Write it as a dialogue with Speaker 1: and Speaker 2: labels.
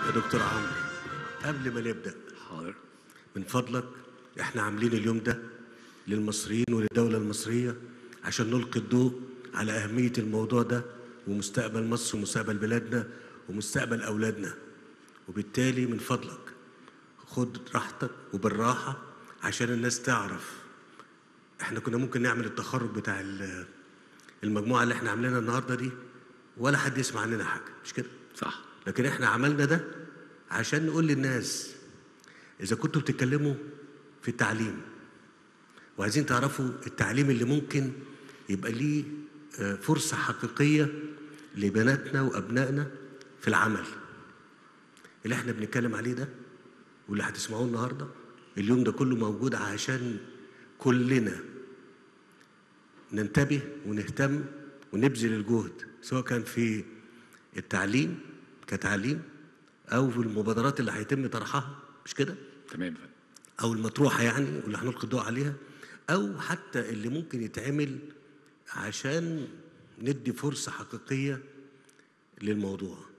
Speaker 1: يا دكتور عمرو قبل ما نبدا
Speaker 2: حاضر
Speaker 1: من فضلك احنا عاملين اليوم ده للمصريين وللدوله المصريه عشان نلقي الضوء على اهميه الموضوع ده ومستقبل مصر ومستقبل بلادنا ومستقبل اولادنا وبالتالي من فضلك خد راحتك وبالراحه عشان الناس تعرف احنا كنا ممكن نعمل التخرج بتاع ال- المجموعه اللي احنا عاملينها النهارده دي ولا حد يسمع عننا حاجه مش كده
Speaker 2: صح
Speaker 1: لكن احنا عملنا ده عشان نقول للناس اذا كنتوا بتتكلموا في التعليم وعايزين تعرفوا التعليم اللي ممكن يبقى ليه آه، فرصة حقيقية لبناتنا وأبنائنا في العمل اللي احنا بنتكلم عليه ده واللي هتسمعوه النهارده اليوم ده كله موجود عشان كلنا ننتبه ونهتم ونبذل الجهد سواء كان في التعليم كتعليم او في المبادرات اللي هيتم طرحها مش كده
Speaker 2: تمام فندم.
Speaker 1: او المطروحه يعني واللي هنلقي الضوء عليها او حتى اللي ممكن يتعمل عشان ندي فرصه حقيقيه للموضوع